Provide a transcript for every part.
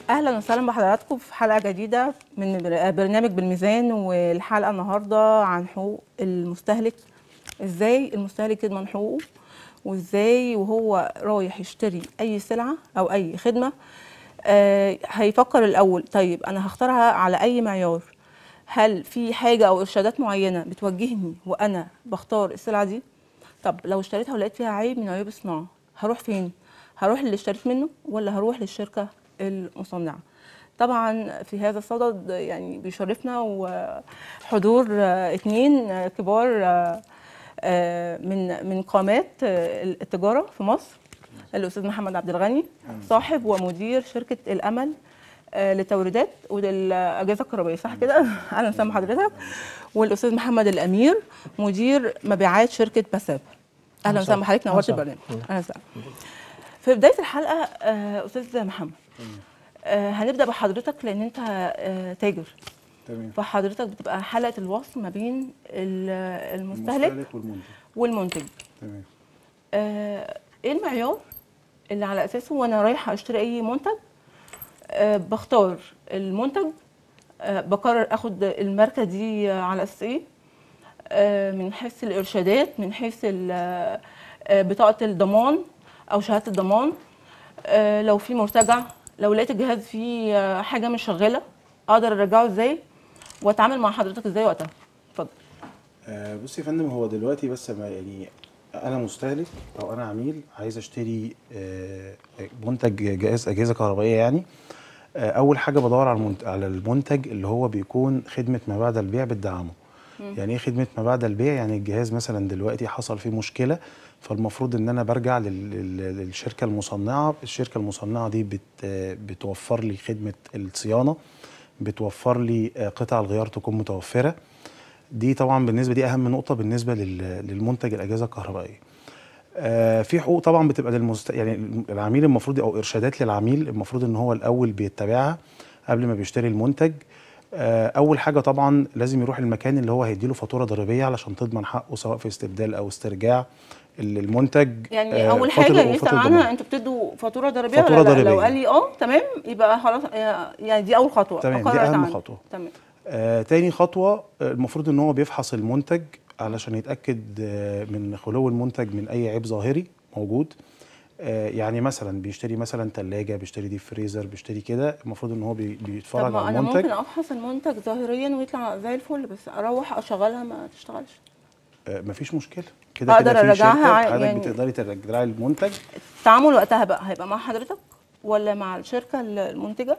اهلا وسهلا بحضراتكم في حلقه جديده من برنامج بالميزان والحلقه النهارده عن حقوق المستهلك ازاي المستهلك يضمن حقوقه وازاي وهو رايح يشتري اي سلعه او اي خدمه آه هيفكر الاول طيب انا هختارها على اي معيار هل في حاجه او ارشادات معينه بتوجهني وانا بختار السلعه دي طب لو اشتريتها ولقيت فيها عيب من عيوب الصناعه هروح فين هروح اللي اشتريت منه ولا هروح للشركه المصنعه طبعا في هذا الصدد يعني بيشرفنا وحضور اثنين كبار من من قامات التجاره في مصر الاستاذ محمد عبد الغني صاحب ومدير شركه الامل للتوريدات وللاجهزه الكهربائيه صح كده اهلا وسهلا بحضرتك والاستاذ محمد الامير مدير مبيعات شركه بساب اهلا وسهلا بحضرتك نورت البرنامج اهلا وسهلا في بدايه الحلقه استاذ محمد آه هنبدا بحضرتك لان انت آه تاجر تمام فحضرتك بتبقى حلقه الوصل ما بين المستهلك المستهلك والمنتج والمنتج تمام آه ايه المعيار اللي على اساسه وانا رايحه اشتري اي منتج آه بختار المنتج آه بقرر اخد الماركه دي على اساس ايه آه من حيث الارشادات من حيث آه بطاقه الضمان او شهاده الضمان آه لو في مرتجع لو لقيت الجهاز فيه حاجه مش شغاله اقدر ارجعه ازاي واتعامل مع حضرتك ازاي وقتها اتفضل آه بصي يا فندم هو دلوقتي بس ما يعني انا مستهلك او انا عميل عايز اشتري آه منتج جهاز اجهزه كهربائيه يعني آه اول حاجه بدور على المنتج, على المنتج اللي هو بيكون خدمه ما بعد البيع بتدعمه يعني ايه خدمه ما بعد البيع يعني الجهاز مثلا دلوقتي حصل فيه مشكله فالمفروض ان انا برجع للشركه المصنعه الشركه المصنعه دي بت بتوفر لي خدمه الصيانه بتوفر لي قطع الغيار تكون متوفره دي طبعا بالنسبه دي اهم نقطه بالنسبه للمنتج الاجهزه الكهربائيه في حقوق طبعا بتبقى للمست يعني العميل المفروض او ارشادات للعميل المفروض ان هو الاول بيتبعها قبل ما بيشتري المنتج اول حاجه طبعا لازم يروح المكان اللي هو هيديله فاتوره ضريبيه علشان تضمن حقه سواء في استبدال او استرجاع المنتج يعني اول حاجه يسال عنها انتوا بتدوا فاتوره ضريبيه فاتوره ولا ضريبيه لو قال لي اه تمام يبقى خلاص يعني دي اول خطوه تمام دي اهم عنها. خطوه تمام آه تاني خطوه المفروض ان هو بيفحص المنتج علشان يتاكد من خلو المنتج من اي عيب ظاهري موجود آه يعني مثلا بيشتري مثلا ثلاجه بيشتري ديب فريزر بيشتري كده المفروض ان هو بي بيتفرج طب على انا المنتج ممكن افحص المنتج ظاهريا ويطلع زي الفل بس اروح اشغلها ما تشتغلش آه مفيش مشكله كده أقدر كده في أرجعها شركه ع- حضرتك يعني- بتقدري ترجعي المنتج التعامل وقتها بقى هيبقى مع حضرتك ولا مع الشركه المنتجه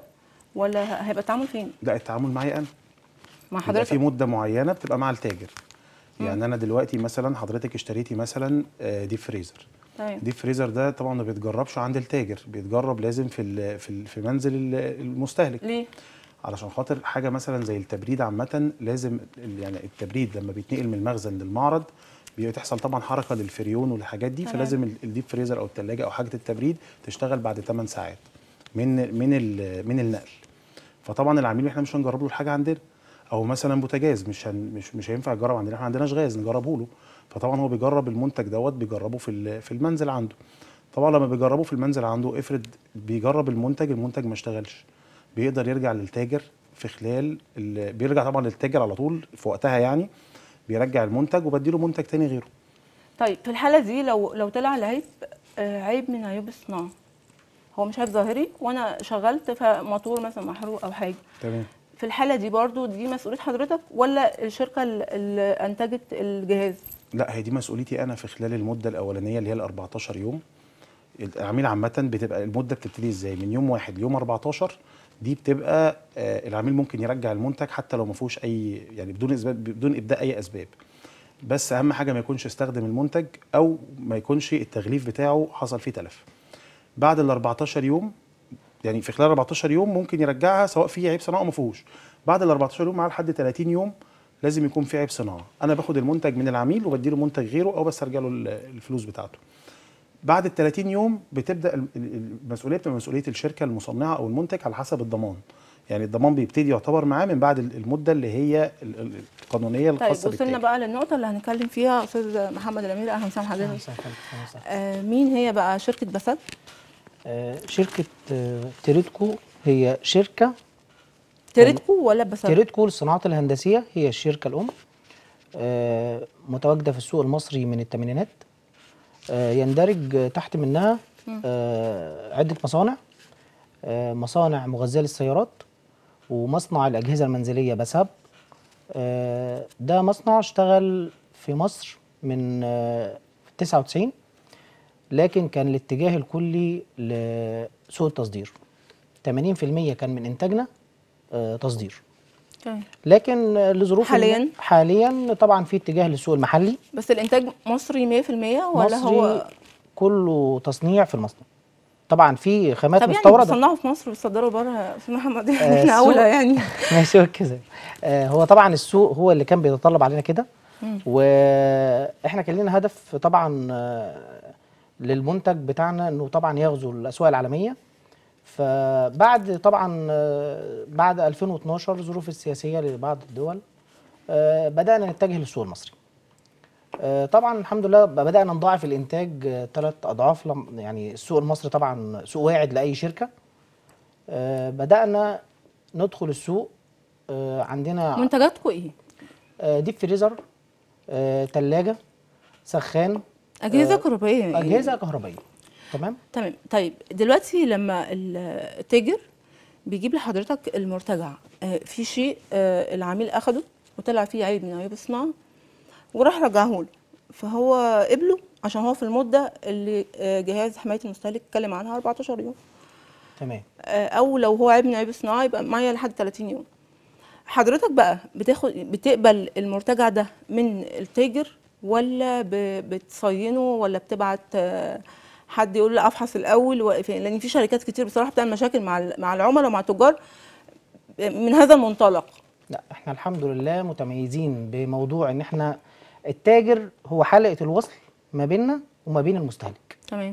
ولا هيبقى التعامل فين لا التعامل معايا انا مع بيبقى في حضرتك مده معينه بتبقى مع التاجر يعني انا دلوقتي مثلا حضرتك اشتريتي مثلا آه، ديب فريزر تمام ديب فريزر ده طبعا ما بيتجربش عند التاجر بيتجرب لازم في ال في ال في منزل ال- المستهلك ليه علشان خاطر حاجه مثلا زي التبريد عامه لازم ال- يعني التبريد لما بيتنقل من المخزن للمعرض بتحصل طبعا حركه للفريون والحاجات دي تمام. فلازم ال- الديب فريزر او الثلاجه او حاجه التبريد تشتغل بعد 8 ساعات من من ال- من النقل فطبعا العميل احنا مش هنجرب له الحاجه عندنا او مثلا بوتاجاز مش هن مش مش هينفع يجرب عندنا احنا ما عندناش غاز نجربه له فطبعا هو بيجرب المنتج دوت بيجربه في ال- في المنزل عنده طبعا لما بيجربه في المنزل عنده افرض بيجرب المنتج المنتج ما اشتغلش بيقدر يرجع للتاجر في خلال ال- بيرجع طبعا للتاجر على طول في وقتها يعني بيرجع المنتج وبديله منتج تاني غيره طيب في الحاله دي لو لو طلع العيب آه، عيب من عيوب الصناعه هو مش عيب ظاهري وانا شغلت فموتور مثلا محروق او حاجه تمام في الحاله دي برضو دي مسؤوليه حضرتك ولا الشركه ال- اللي انتجت الجهاز لا هي دي مسؤوليتي انا في خلال المده الاولانيه اللي هي ال 14 يوم العميل عامه بتبقى المده بتبتدي ازاي من يوم واحد ليوم 14 دي بتبقى آه، العميل ممكن يرجع المنتج حتى لو ما فيهوش اي يعني بدون اسباب بدون ابداء اي اسباب بس اهم حاجه ما يكونش استخدم المنتج او ما يكونش التغليف بتاعه حصل فيه تلف بعد ال 14 يوم يعني في خلال 14 يوم ممكن يرجعها سواء في عيب صناعه او ما فيهوش بعد ال 14 يوم معاه لحد 30 يوم لازم يكون في عيب صناعه انا باخد المنتج من العميل وبديله منتج غيره او بس ارجع له ال- الفلوس بتاعته بعد ال 30 يوم بتبدا ال- ال- المسؤوليه بتبقى مسؤوليه الشركه المصنعه او المنتج على حسب الضمان يعني الضمان بيبتدي يعتبر معاه من بعد ال- المده اللي هي ال- ال- القانونيه طيب الخاصه وصلنا بالتاجر بقى للنقطه اللي هنتكلم فيها استاذ محمد الامير اهلا وسهلا أهلاً حضرتك وسهلاً، أهلاً وسهلاً. آه مين هي بقى شركه بسد آه، شركة آه، تريدكو هي شركه تريدكو ولا بس تيريتكو للصناعات الهندسيه هي الشركه الام آه، متواجده في السوق المصري من الثمانينات آه، يندرج تحت منها آه، عده مصانع آه، مصانع مغذيه للسيارات ومصنع الاجهزه المنزليه بساب آه، ده مصنع اشتغل في مصر من آه، 99 لكن كان الاتجاه الكلي لسوق التصدير 80% كان من انتاجنا آه، تصدير تمام. لكن آه، لظروف حالياً؟ الم- حاليا طبعا في اتجاه للسوق المحلي بس الانتاج مصري 100% ولا مصري هو كله تصنيع في المصنع طبعا في خامات طب يعني مستورده بيصنعوا في مصر وبيصدروا بره يا استاذ محمد آه، احنا السوق- اولى يعني ماشي هو كده آه، هو طبعا السوق هو اللي كان بيتطلب علينا كده واحنا كان لنا هدف طبعا آه، للمنتج بتاعنا انه طبعا يغزو الاسواق العالميه فبعد طبعا آه، بعد 2012 الظروف السياسيه لبعض الدول آه، بدانا نتجه للسوق المصري آه، طبعا الحمد لله بدانا نضاعف الانتاج ثلاث اضعاف لم- يعني السوق المصري طبعا سوق واعد لاي شركه آه، بدانا ندخل السوق آه، عندنا منتجاتكم ايه؟ آه، ديب فريزر آه، تلاجة سخان اجهزه آه، كهربائيه يعني. أجهزة كهربائية تمام تمام طيب دلوقتي لما التاجر بيجيب لحضرتك المرتجع آه، في شيء آه، العميل اخده وطلع فيه عيب من عيوب الصناعه وراح رجعه له فهو قبله عشان هو في المده اللي آه، جهاز حمايه المستهلك اتكلم عنها 14 يوم تمام آه، او لو هو عيب من عيوب الصناعه يبقى معايا لحد 30 يوم حضرتك بقى بتاخد بتقبل المرتجع ده من التاجر ولا ب- بتصينه ولا بتبعت آه، حد يقول له افحص الاول و- في- لان في شركات كتير بصراحه بتعمل مشاكل مع ال- مع العملاء ومع التجار من هذا المنطلق لا احنا الحمد لله متميزين بموضوع ان احنا التاجر هو حلقة الوصل ما بيننا وما بين المستهلك تمام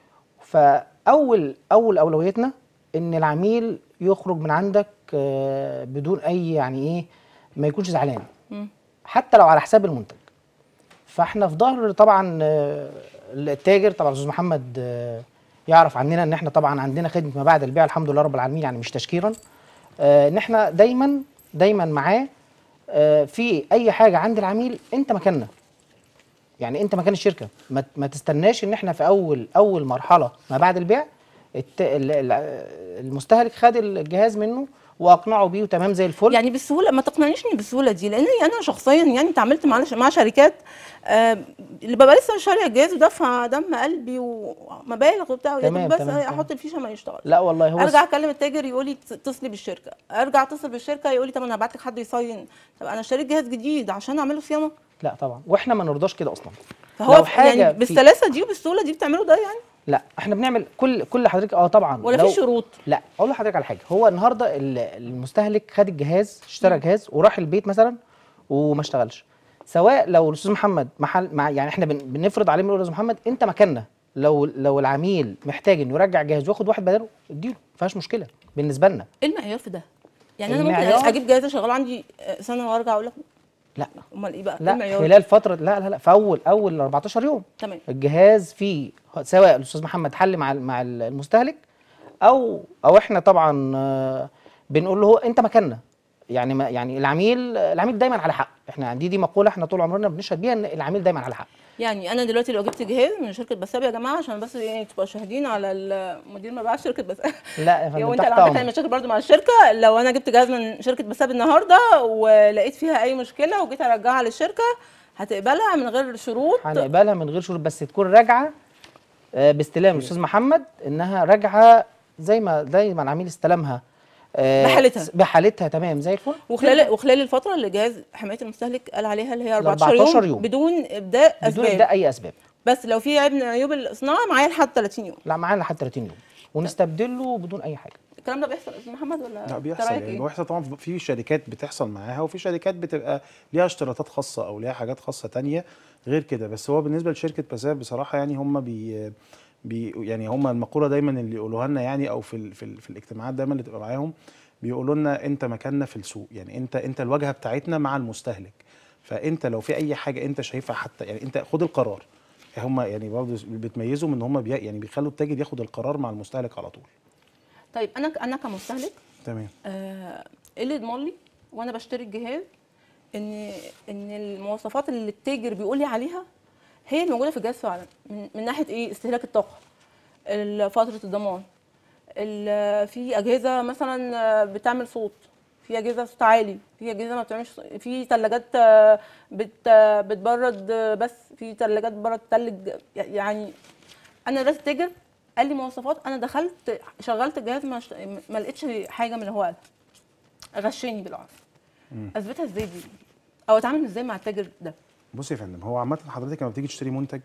فاول اول اولويتنا ان العميل يخرج من عندك آه، بدون اي يعني ايه ما يكونش زعلان مم. حتى لو على حساب المنتج فاحنا في ظهر طبعا آه، التاجر طبعا استاذ محمد آه، يعرف عننا ان احنا طبعا عندنا خدمه ما بعد البيع الحمد لله رب العالمين يعني مش تشكيرا آه، ان احنا دايما دايما معاه آه، في اي حاجه عند العميل انت مكاننا يعني انت مكان الشركه ما, ما تستناش ان احنا في اول اول مرحله ما بعد البيع الت... ال- ال- المستهلك خد الجهاز منه واقنعه بيه وتمام زي الفل يعني بالسهوله ما تقنعنيش إن بالسهوله دي لان انا شخصيا يعني اتعاملت مع مع شركات آه، اللي ببقى لسه شاريه الجهاز ودافعه دم قلبي ومبالغ وبتاع يا دوب تمام، بس تمام، تمام. احط الفيشه ما يشتغل لا والله هو ارجع اكلم التاجر يقول لي اتصلي بالشركه ارجع اتصل بالشركه يقول لي طب انا هبعت لك حد يصين طب انا اشتريت جهاز جديد عشان اعمل له صيانه لا طبعا واحنا ما نرضاش كده اصلا فهو لو حاجة يعني في- بالسلاسه دي وبالسهوله دي بتعملوا ده يعني لا احنا بنعمل كل كل حضرتك اه طبعا ولا لو- في شروط لا اقول لحضرتك على حاجه هو النهارده ال- المستهلك خد الجهاز اشترى جهاز وراح البيت مثلا وما اشتغلش سواء لو الاستاذ محمد محل مع يعني احنا بن- بنفرض عليه بنقول له يا استاذ محمد انت مكاننا لو لو العميل محتاج انه يرجع جهاز وياخد واحد بداله اديله ما فيهاش مشكله بالنسبه لنا ايه المعيار في ده يعني انا ممكن المعيار- اجيب جهاز اشغله عندي آه، سنه وارجع اقول لك لا امال ايه بقى إيه لا المعيار خلال فتره لا لا لا في اول اول 14 يوم تمام الجهاز فيه سواء الاستاذ محمد حل مع مع المستهلك او او احنا طبعا آه، بنقول له انت مكاننا يعني ما يعني العميل العميل دايما على حق احنا دي دي مقوله احنا طول عمرنا بنشهد بيها ان العميل دايما على حق يعني انا دلوقتي لو جبت جهاز من شركه بساب يا جماعه عشان بس ايه تبقى شاهدين على المدير مبيعات شركه بساب لا يا فندم وانت تحت لو عندك اي امرك مشاكل برضو مع الشركه لو انا جبت جهاز من شركه بساب النهارده ولقيت فيها اي مشكله وجيت ارجعها للشركه هتقبلها من غير شروط هنقبلها من غير شروط بس تكون راجعه آه، باستلام الاستاذ محمد انها راجعه زي ما زي ما العميل استلمها آه، بحالتها. بحالتها تمام زي الفل وخلال وخلال الفتره اللي جهاز حمايه المستهلك قال عليها اللي هي 14, 14 يوم, يوم. بدون ابداء بدون اسباب ده اي اسباب بس لو في عيب من عيوب الصناعه معايا لحد 30 يوم لا معانا لحد 30 يوم ونستبدله بدون اي حاجه الكلام ده بيحصل يا استاذ محمد ولا لا أنت بيحصل رأيك يعني إيه؟ بيحصل طبعا في شركات بتحصل معاها وفي شركات بتبقى ليها اشتراطات خاصه او ليها حاجات خاصه تانية غير كده بس هو بالنسبه لشركه بساب بصراحه يعني هم بي بي يعني هم المقوله دايما اللي يقولوها لنا يعني او في ال في, ال في الاجتماعات دايما اللي تبقى معاهم بيقولوا لنا انت مكاننا في السوق يعني انت انت الواجهه بتاعتنا مع المستهلك فانت لو في اي حاجه انت شايفها حتى يعني انت خد القرار هم يعني برضه بتميزهم ان هم بي يعني بيخلوا التاجر ياخد القرار مع المستهلك على طول طيب انا ك- انا كمستهلك تمام آه، ايه اللي يضمن لي وانا بشتري الجهاز ان ان المواصفات اللي التاجر بيقول لي عليها هي الموجوده في الجهاز فعلا من, من ناحيه ايه استهلاك الطاقه ال- فتره الضمان ال- في اجهزه مثلا آه، بتعمل صوت في اجهزه صوت عالي في اجهزه ما بتعملش صوت. في ثلاجات بت آه، بتبرد آه، بس في ثلاجات بتبرد تلج يعني انا دلوقتي التاجر قال لي مواصفات انا دخلت شغلت الجهاز ما, شت... ما لقيتش حاجه من اللي هو قالها غشني بالعرض اثبتها ازاي دي او اتعامل ازاي مع التاجر ده بص يا فندم هو عامه حضرتك لما بتيجي تشتري منتج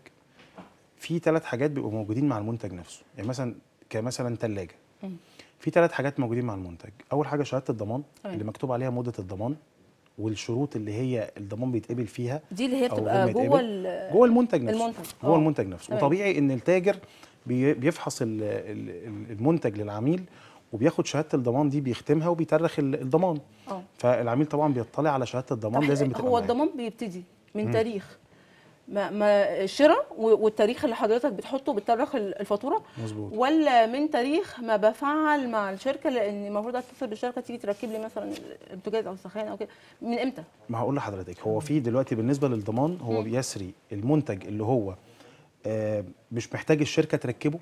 في ثلاث حاجات بيبقوا موجودين مع المنتج نفسه يعني مثلا كمثلا ثلاجه في ثلاث حاجات موجودين مع المنتج اول حاجه شهاده الضمان تمام. اللي مكتوب عليها مده الضمان والشروط اللي هي الضمان بيتقبل فيها دي اللي هي أو بتبقى غير ما جوه يتقبل. ال- جوه المنتج نفسه المنتج. جوه آه. المنتج نفسه تمام. وطبيعي ان التاجر بي- بيفحص ال- ال- ال- المنتج للعميل وبياخد شهاده الضمان دي بيختمها وبيترخ ال- الضمان اه فالعميل طبعا بيطلع على شهاده الضمان طب لازم بتبقى هو معاه. الضمان بيبتدي من تاريخ ما, ما الشراء و- والتاريخ اللي حضرتك بتحطه بتاريخ ال- الفاتوره مظبوط ولا من تاريخ ما بفعل مع الشركه لان المفروض اتصل بالشركه تيجي تركب لي مثلا البوتاجاز او السخان او كده من امتى؟ ما هقول لحضرتك هو في دلوقتي بالنسبه للضمان هو بيسري المنتج اللي هو آه مش محتاج الشركه تركبه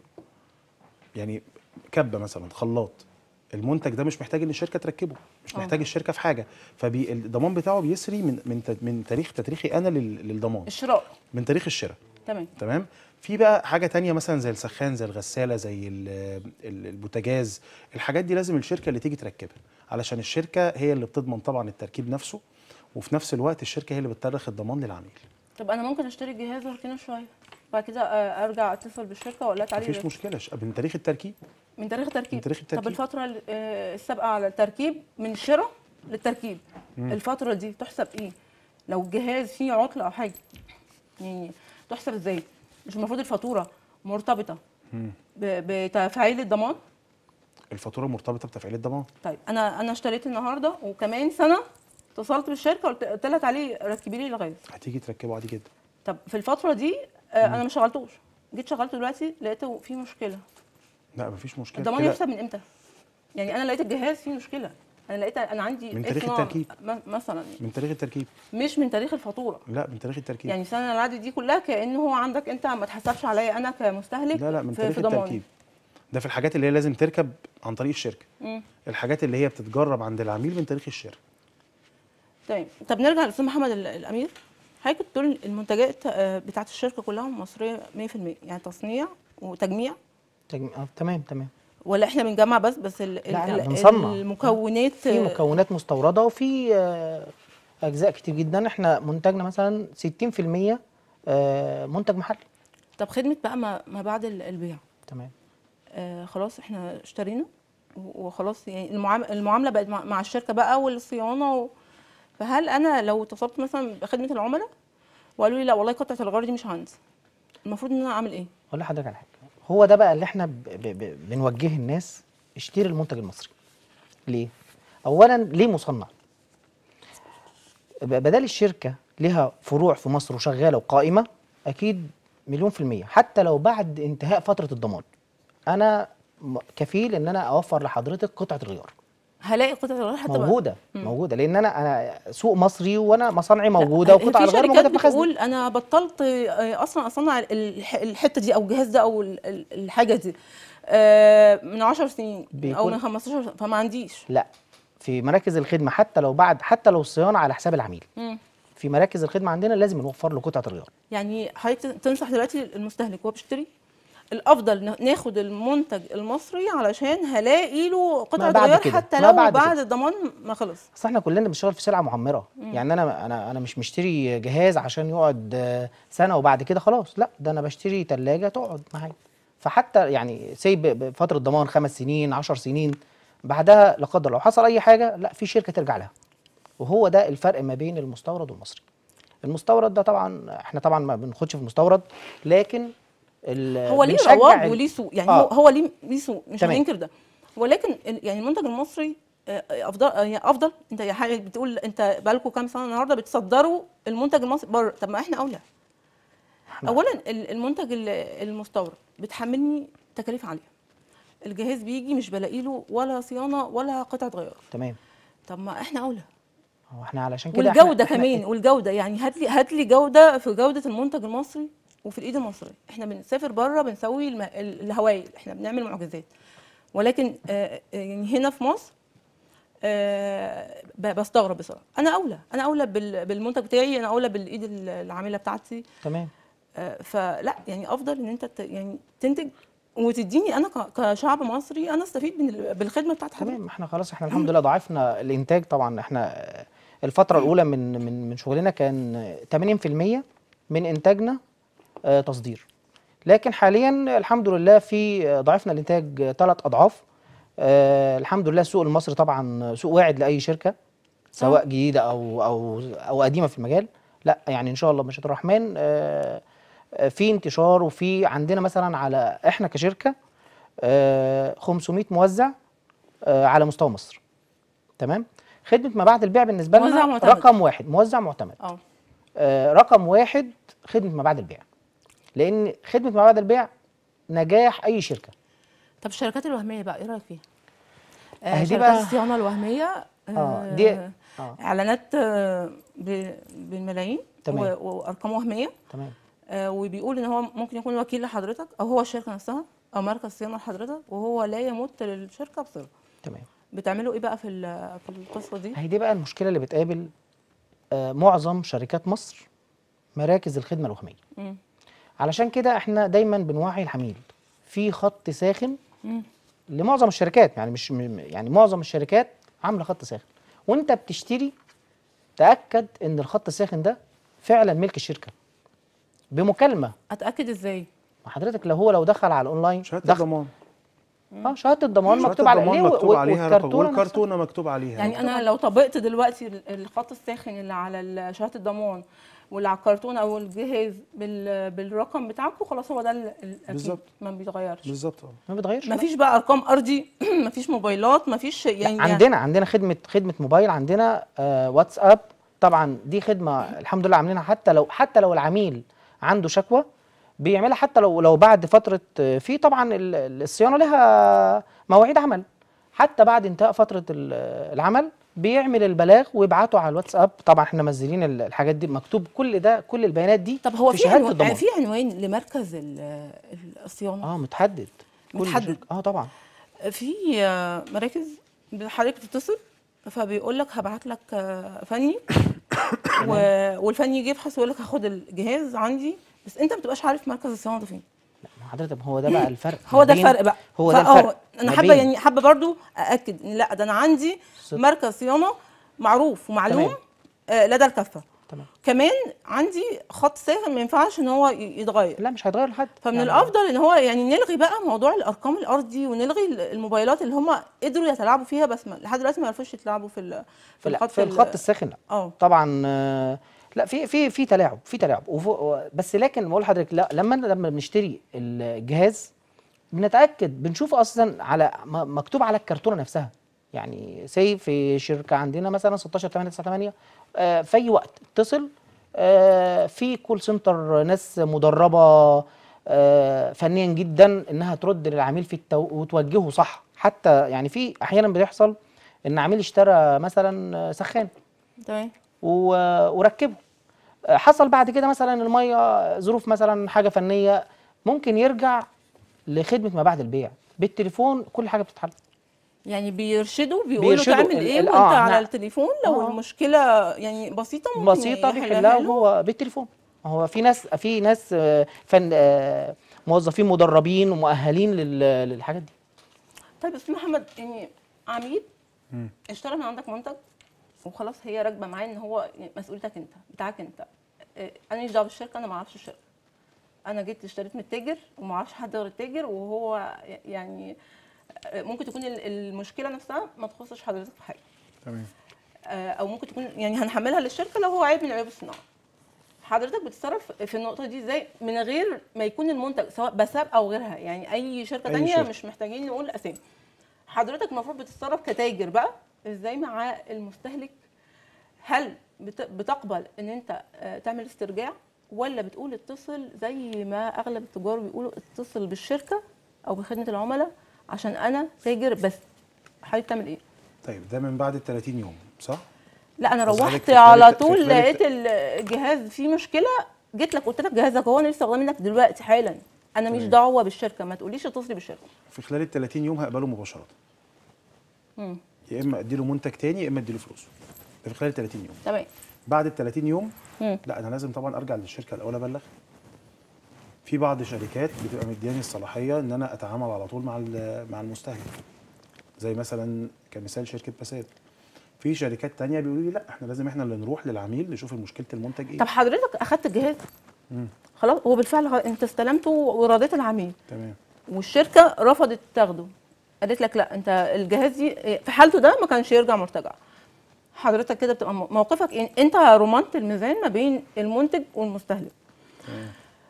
يعني كبه مثلا خلاط المنتج ده مش محتاج ان الشركه تركبه مش آه. محتاج الشركه في حاجه فالضمان بتاعه بيسري من من ت- من تاريخ تاريخي انا لل- للضمان الشراء من تاريخ الشراء تمام تمام في بقى حاجه تانية مثلا زي السخان زي الغساله زي ال- ال- البوتاجاز الحاجات دي لازم الشركه اللي تيجي تركبها علشان الشركه هي اللي بتضمن طبعا التركيب نفسه وفي نفس الوقت الشركه هي اللي بتترخ الضمان للعميل طب انا ممكن اشتري الجهاز واركنه شويه بعد كده آه، ارجع اتصل بالشركه واقول لها تعالي مفيش مشكله ش- من تاريخ التركيب من تاريخ التركيب من تاريخ طب التركيب. الفتره ال- آه، السابقه على التركيب من الشراء للتركيب الفتره دي تحسب ايه لو الجهاز فيه عطله او حاجه يعني تحسب ازاي مش المفروض الفاتوره مرتبطه ب- بتفعيل الضمان الفاتوره مرتبطه بتفعيل الضمان طيب انا انا اشتريت النهارده وكمان سنه اتصلت بالشركه قلت قلت لها تعالي ركبي لي الغاز هتيجي تركبه عادي جدا طب في الفتره دي آه، انا ما شغلتوش جيت شغلته دلوقتي لقيته فيه مشكله لا مفيش مشكله الضمان كده يحسب من امتى؟ يعني انا لقيت الجهاز فيه مشكله انا لقيت انا عندي من تاريخ إصناع التركيب. م- مثلا من تاريخ التركيب مش من تاريخ الفاتوره لا من تاريخ التركيب يعني السنه العادي دي كلها كانه هو عندك انت ما تحسبش عليا انا كمستهلك لا لا من في, تاريخ في ضماني. التركيب ده في الحاجات اللي هي لازم تركب عن طريق الشركه مم. الحاجات اللي هي بتتجرب عند العميل من تاريخ الشراء تمام طب نرجع للاستاذ محمد ال- الامير حضرتك كنت بتقول المنتجات آه، بتاعت الشركه كلها مصريه 100% يعني تصنيع وتجميع تجم- آه، تمام تمام ولا احنا بنجمع بس بس ال لا، ال- لا، بنصنع. المكونات في مكونات مستورده وفي آه، اجزاء كتير جدا احنا منتجنا مثلا 60% آه، منتج محلي طب خدمه بقى ما, ما بعد ال- البيع تمام آه خلاص احنا اشترينا و- وخلاص يعني المعامله المعامله بقت مع, مع الشركه بقى والصيانه و... فهل انا لو اتصلت مثلا بخدمه العملاء وقالوا لي لا والله قطعه الغيار دي مش عندي المفروض ان انا اعمل ايه؟ اقول لحضرتك على حاجه هو ده بقى اللي احنا ب ب ب بنوجه الناس اشتري المنتج المصري ليه اولا ليه مصنع ب- بدل الشركه لها فروع في مصر وشغاله وقائمه اكيد مليون في الميه حتى لو بعد انتهاء فتره الضمان انا م- كفيل ان انا اوفر لحضرتك قطعه الغيار هلاقي قطعه الغيار حتى بقى- موجوده موجوده لان انا انا سوق مصري وانا مصانعي موجوده لا، وقطع في الغيار شركات موجوده في مخازني بتقول انا بطلت آه، اصلا اصنع الح- الحته دي او الجهاز ده او ال- ال- الحاجه دي آه، من 10 سنين او بيكون- من 15 سنة، فما عنديش لا في مراكز الخدمه حتى لو بعد حتى لو الصيانه على حساب العميل مم. في مراكز الخدمه عندنا لازم نوفر له قطعه الغيار يعني حضرتك تنصح دلوقتي المستهلك وهو بيشتري الافضل نا- ناخد المنتج المصري علشان هلاقي له قطعه بعد غيار كده، حتى ما لو بعد بعد كده. الضمان ما خلص اصل احنا كلنا بنشتغل في سلعه معمره يعني انا انا انا مش مشتري جهاز عشان يقعد آه، سنه وبعد كده خلاص لا ده انا بشتري ثلاجه تقعد معايا فحتى يعني سي ب- بفتره ضمان خمس سنين عشر سنين بعدها لا قدر لو حصل اي حاجه لا في شركه ترجع لها وهو ده الفرق ما بين المستورد والمصري المستورد ده طبعا احنا طبعا ما بناخدش في المستورد لكن ال- هو ليه بنشجع رواج ال- وليه سوق يعني آه. هو هو ليه ليه سوق مش تمام. هننكر ده ولكن ال- يعني المنتج المصري آه، افضل آه، يعني افضل انت يا حاجه بتقول انت بقالكم كام سنه النهارده بتصدروا المنتج المصري بره طب ما احنا اولى إحنا- اولا ال- المنتج ال- المستورد بتحملني تكاليف عاليه الجهاز بيجي مش بلاقي له ولا صيانه ولا قطعه غيار تمام طب ما احنا اولى هو احنا علشان كده إحنا- والجوده إحنا- كمان والجوده يعني هات لي هات لي جوده في جوده المنتج المصري وفي الايد المصريه احنا بنسافر بره بنسوي الم... ال- الهوايل احنا بنعمل معجزات ولكن آه آه، يعني هنا في مصر آه ب- بستغرب بصراحه انا اولى انا اولى بال... بالمنتج بتاعي انا اولى بالايد ال- العامله بتاعتي تمام آه فلا يعني افضل ان انت ت... يعني تنتج وتديني انا ك... كشعب مصري انا استفيد من ال... بالخدمه بتاعت حضرتك تمام احنا خلاص احنا الحمد لله ضاعفنا الانتاج طبعا احنا آه، الفتره الاولى من من من شغلنا كان آه، 80% من انتاجنا آه، تصدير لكن حاليا الحمد لله في آه، ضاعفنا الانتاج ثلاث اضعاف آه، الحمد لله السوق المصري طبعا سوق واعد لاي شركه سواء جديده او او او قديمه في المجال لا يعني ان شاء الله مشيئه الرحمن آه، آه، في انتشار وفي عندنا مثلا على احنا كشركه آه، 500 موزع آه، على مستوى مصر تمام خدمه ما بعد البيع بالنسبه موزع لنا معتمد. رقم واحد موزع معتمد اه آه، رقم واحد خدمه ما بعد البيع لان خدمه ما بعد البيع نجاح اي شركه طب الشركات الوهميه بقى ايه رايك فيها؟ أهي آه دي شركات بقى- الصيانه الوهميه آه، دي- آه آه. اعلانات آه ب- بالملايين تمام. و- وارقام وهميه تمام آه وبيقول ان هو ممكن يكون وكيل لحضرتك او هو الشركه نفسها او مركز صيانه لحضرتك وهو لا يمت للشركه بصله تمام بتعملوا ايه بقى في ال- في القصه دي؟ هي دي بقى المشكله اللي بتقابل آه، معظم شركات مصر مراكز الخدمه الوهميه مم. علشان كده احنا دايما بنوعي العميل في خط ساخن مم. لمعظم الشركات يعني مش م- يعني معظم الشركات عامله خط ساخن وانت بتشتري تاكد ان الخط الساخن ده فعلا ملك الشركه بمكالمه اتاكد ازاي؟ ما حضرتك لو هو لو دخل على الاونلاين شهاده دخل الضمان اه شهاده الضمان شهادة مكتوب على الضمان ايه مكتوب عليها رقم والكرتونه نفسها. والكرتونه مكتوب عليها يعني انا لو طبقت دلوقتي ال- الخط الساخن اللي على ال- شهاده الضمان واللي على الكرتون او الجهاز بال- بالرقم بتاعكم خلاص هو ده ال- الأكيد، بالظبط. ما بيتغيرش بالظبط اه ما بيتغيرش ما لا. فيش بقى ارقام ارضي ما فيش موبايلات ما فيش يعني عندنا عندنا خدمه خدمه موبايل عندنا آه واتساب طبعا دي خدمه الحمد لله عاملينها حتى لو حتى لو العميل عنده شكوى بيعملها حتى لو لو بعد فتره آه، في طبعا ال- ال- الصيانه لها مواعيد عمل حتى بعد انتهاء فتره ال- العمل بيعمل البلاغ ويبعته على الواتساب طبعا احنا منزلين ال- الحاجات دي مكتوب كل ده كل البيانات دي طب هو في في شهاده عنوان الضمان في عنوان لمركز ال- الصيانه اه متحدد كل متحدد. شركة- اه طبعا في آه، مراكز حضرتك تتصل فبيقول لك هبعت لك آه، فني و- والفني يجي يفحص ويقول لك هاخد الجهاز عندي بس انت ما بتبقاش عارف مركز الصيانه ده فين ما حضرتك هو ده بقى الفرق هو ما ده بين- الفرق بقى هو ده فأه، الفرق انا ما حابه بين- يعني حابه برضو ااكد ان لا ده انا عندي صدق. مركز صيانه معروف ومعلوم تمام. آه، لدى الكافه تمام كمان عندي خط ساخن ما ينفعش ان هو ي- يتغير لا مش هيتغير لحد فمن يعني الافضل ان هو يعني نلغي بقى موضوع الارقام الارضي ونلغي ال- الموبايلات اللي هم قدروا يتلاعبوا فيها بس ما لحد دلوقتي ما عرفوش يتلاعبوا في ال- في لا، الخط في ال- الخط الساخن لا اه طبعا آه، لا في في في تلاعب في تلاعب وفوق- بس لكن بقول لحضرتك لا لما لما بنشتري الجهاز بنتاكد بنشوف اصلا على م- مكتوب على الكرتونه نفسها يعني سي في شركه عندنا مثلا 16 8 9 8 آه، في اي وقت اتصل آه، في كول سنتر ناس مدربه آه، فنيا جدا انها ترد للعميل في التو... وتوجهه صح حتى يعني في احيانا بيحصل ان عميل اشترى مثلا آه، سخان تمام و- وركبه آه، حصل بعد كده مثلا الميه ظروف مثلا حاجه فنيه ممكن يرجع لخدمه ما بعد البيع بالتليفون كل حاجه بتتحل يعني بيرشدوا بيقولوا بيرشدوا تعمل ال- ايه ال- وانت آه، على نعم. التليفون لو آه. المشكله يعني بسيطه ممكن بسيطه يحلها بيحلها له. هو بالتليفون هو في ناس في ناس آه، فن آه، موظفين مدربين ومؤهلين لل- للحاجات دي طيب استاذ محمد يعني عميل اشترى من عندك منتج وخلاص هي راكبه معاه ان هو مسؤوليتك انت بتاعك انت اه، انا مش دعوه بالشركه انا ما اعرفش الشركه انا جيت اشتريت من التاجر وما اعرفش حد غير التاجر وهو يعني اه، ممكن تكون ال- المشكله نفسها ما تخصش حضرتك في حاجه تمام اه، او ممكن تكون يعني هنحملها للشركه لو هو عيب من عيوب الصناعه حضرتك بتتصرف في النقطه دي ازاي من غير ما يكون المنتج سواء بساب او غيرها يعني اي شركه أي تانية شركة. مش محتاجين نقول اسامي حضرتك المفروض بتتصرف كتاجر بقى ازاي مع المستهلك هل بت- بتقبل ان انت آه، تعمل استرجاع ولا بتقول اتصل زي ما اغلب التجار بيقولوا اتصل بالشركه او بخدمه العملاء عشان انا تاجر بس حضرتك تعمل ايه طيب ده من بعد ال 30 يوم صح؟ لا انا قصدي روحت حضرتك في خلال على الت- في طول خلال لقيت الت- الجهاز فيه مشكله جيت لك قلت لك جهازك هو انا لسه واخده منك دلوقتي حالا انا مش تمام. دعوه بالشركه ما تقوليش اتصلي بالشركه في خلال ال 30 يوم هقبله مباشره مم. يا اما اديله منتج تاني يا اما اديله فلوسه ده في خلال ال 30 يوم تمام بعد ال 30 يوم مم. لا انا لازم طبعا ارجع للشركه الاول ابلغ في بعض الشركات بتبقى مدياني الصلاحيه ان انا اتعامل على طول مع ال- مع المستهلك زي مثلا كمثال شركه باسات في شركات تانية بيقولوا لي لا احنا لازم احنا اللي نروح للعميل نشوف مشكله المنتج ايه طب حضرتك اخدت الجهاز مم. خلاص هو بالفعل غ- انت استلمته ورضيت العميل تمام والشركه رفضت تاخده قالت لك لا انت الجهاز دي في حالته ده ما كانش يرجع مرتجع حضرتك كده بتبقى م- موقفك إيه؟ انت رمانت الميزان ما بين المنتج والمستهلك تمام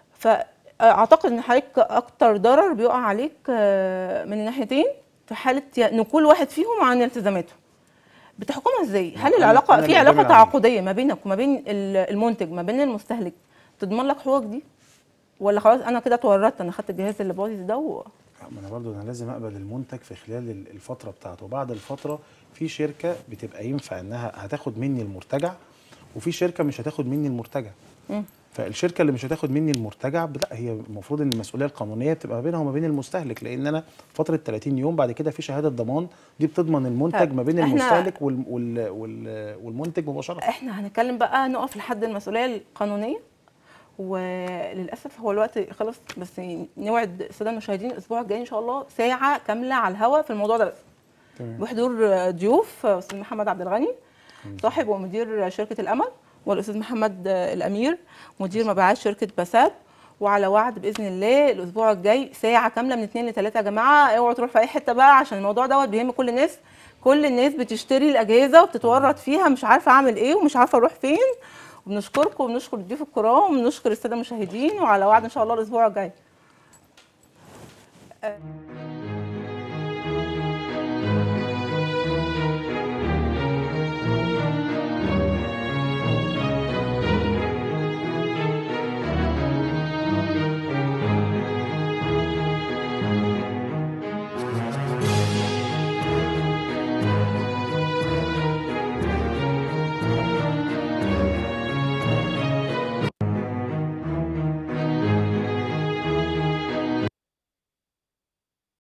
فاعتقد ان حضرتك اكتر ضرر بيقع عليك آه، من الناحيتين في حاله ي- ان كل واحد فيهم عن التزاماته بتحكمها ازاي هل أنا- العلاقه أنا في اللي علاقه قدام العميل. تعاقديه ما بينك وما بين ال- المنتج ما بين المستهلك تضمن لك حقوقك دي ولا خلاص انا كده اتورطت انا خدت الجهاز اللي باظ ده و... ما انا برضو انا لازم اقبل المنتج في خلال ال- الفتره بتاعته وبعد الفتره في شركه بتبقى ينفع انها هتاخد مني المرتجع وفي شركه مش هتاخد مني المرتجع مم. فالشركه اللي مش هتاخد مني المرتجع لا هي المفروض ان المسؤوليه القانونيه بتبقى ما بينها وما بين المستهلك لان انا فتره 30 يوم بعد كده في شهاده ضمان دي بتضمن المنتج طيب، ما بين إحنا- المستهلك وال وال وال والمنتج مباشره احنا هنتكلم بقى نقف لحد المسؤوليه القانونيه وللاسف هو الوقت خلص بس نوعد الساده المشاهدين الاسبوع الجاي ان شاء الله ساعه كامله على الهواء في الموضوع ده بس تمام بحضور ضيوف استاذ محمد عبد الغني صاحب ومدير شركه الامل والاستاذ محمد الامير مدير مبيعات شركه باسات وعلى وعد باذن الله الاسبوع الجاي ساعه كامله من 2 ل 3 يا جماعه اوعوا تروحوا في اي حته بقى عشان الموضوع دوت بيهم كل الناس كل الناس بتشتري الاجهزه وبتتورط فيها مش عارفه اعمل ايه ومش عارفه اروح فين وبنشكركم وبنشكر الضيوف الكرام وبنشكر الساده المشاهدين وعلى وعد ان شاء الله الاسبوع الجاي